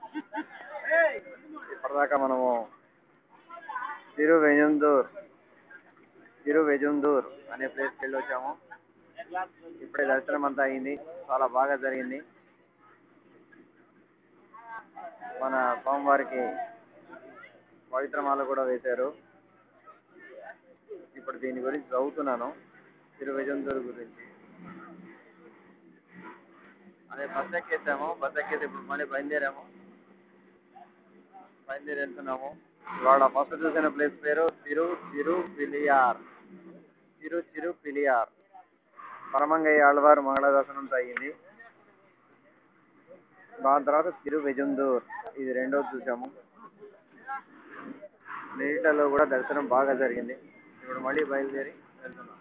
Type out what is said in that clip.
ఇప్పటిదాకా మనము తిరువెజందూర్ తిరువెజందూర్ అనే ప్లేస్కి వెళ్ళి వచ్చాము ఇప్పుడే దర్శనం అంతా అయింది చాలా బాగా జరిగింది మన స్వామివారికి పవిత్రమాల కూడా వేశారు ఇప్పుడు దీని గురించి చదువుతున్నాను తిరువెజందూర్ గురించి అదే బస్ ఎక్కేసాము బస్ ఎక్కేసి ఇప్పుడు మళ్ళీ బయలుదేరాము బయలుదేరి వెళ్తున్నాము ఇవాళ ఫస్ట్ చూసిన ప్లేస్ పేరు తిరు తిరు పిలియార్ తిరు తిరు పిలియార్ పరమంగయ్య ఆళ్వారు మంగళదర్శనంతో అయ్యింది దాని తర్వాత తిరువెజందూర్ ఇది రెండోది చూసాము నీటిలో కూడా దర్శనం బాగా జరిగింది ఇప్పుడు మళ్ళీ బయలుదేరి వెళ్తున్నాం